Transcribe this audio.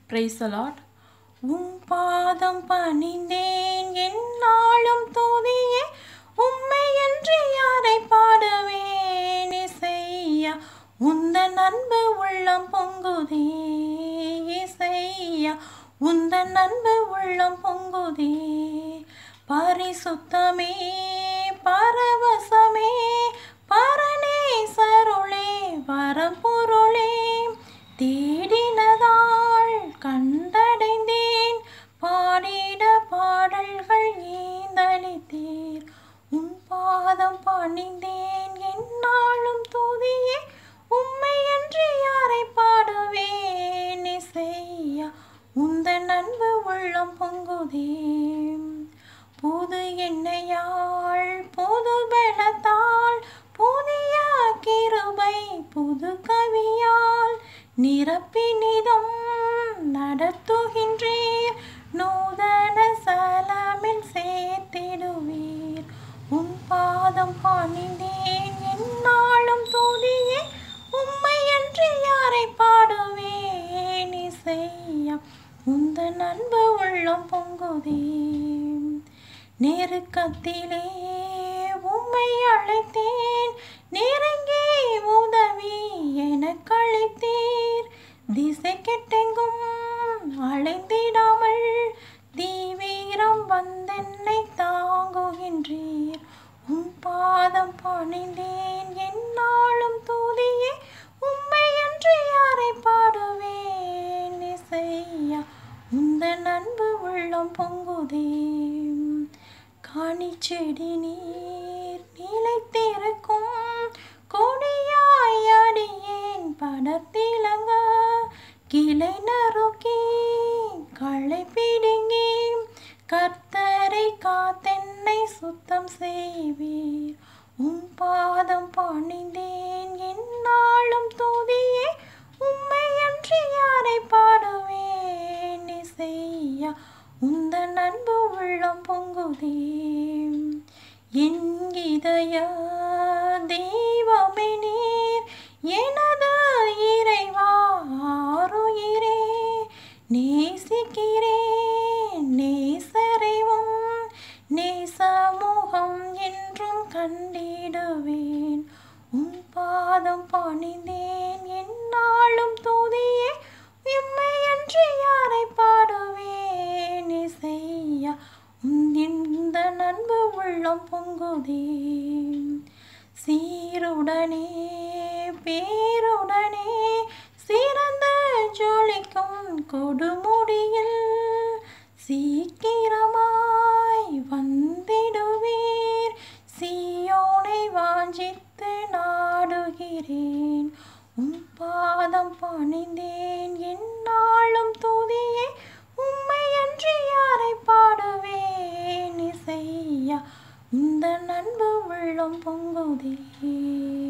பிரைசலாட் உம் பாதம் பணிந்தேன் என்னாலும் தூதியே உம்மை என்று யாரை பாடுவேன் இசையா உந்தன் அன்பு உள்ளம் பொங்குதே இசையா உந்தன் அன்பு உள்ளம் பொங்குதே பரிசுத்தமே பரவசமே பரநேசருளே வரம்பொருளே தேடினதாள் கண்டடைந்தேன் பாடிட பாடல்கள் ஏந்தளித்தீர் உம் பாதம் பணிந்தேன் என்னாலும் தூதியே உம்மை என்று யாரை பாடுவேன் இசையா உந்தன் அன்பு உள்ளம் பொங்குதே புது எண்ணெயாள் புது பலத்தால் புதிய கிருபை புது கவியால் நிரப்பினிதம் நடத்துகின்றீர் நூதன சலமில் சேர்த்திடுவீர் உம் பாதம் பணிந்தேன் என்னாலும் தூதியே உம்மை என்று யாரை பாடுவேன் இசையா உந்தன் அன்பு உள்ளம் பொங்குதே நெருக்கத்திலே உம்மை அழைத்தேன் நெருங்கி உதவி எனக்கு அழைத்தீர் திசை கெட்டெங்கும் அழைந்திடாமல் தீவிரம் வந்தென்னை தாங்குகின்றீர் உம் பாதம் பணிந்தேன் என்னாலும் தூதியே உம்மை என்று யாரை பாடுவேன் இசையா உந்தன் அன்பு உள்ளம் பொங்குதே காணிச்செடி நீர் நிலைத்திருக்கும் கொடியாய் அடியேன் படத்திலங்க கிளை நறுக்கி களை பிடுங்கி கர்த்தரை காத்தென்னை சுத்தம் செய்வீர் உம் பாதம் பணிந்தேன் என்னாலும் தூதியே உம்மை அன்றி யாரை பாடுவேன் இசையா உந்தன் அன்பு உள்ளம் பொங்குதே என் இதய தெய்வமே நீர் எனது இறைவா ஆருயிரே நேசிக்கிறேன் நேசரைவும் நேசமுகம் என்றும் கண்டிடுவேன் உன் பாதம் பணிந்தேன் என்னாலும் தூதியே எம்மை என்று யாரை பாடுவேன் இசையா உன் இந்த நண்பு உள்ளம் பொங்குதே சீருடனே பேருடனே சிறந்த ஜொலிக்கும் கொடுமுடியில் சீக்கிரமாய் வந்திடுவீர் சீயோனை வாஞ்சித்து நாடுகிறேன் உம் பாதம் பணிந்தேன் என்னாலும் தூதியே உம்மை அன்றி யாரை பாடுவேன் இசையா இந்த நண்பு உள்ளம் பொங்குதே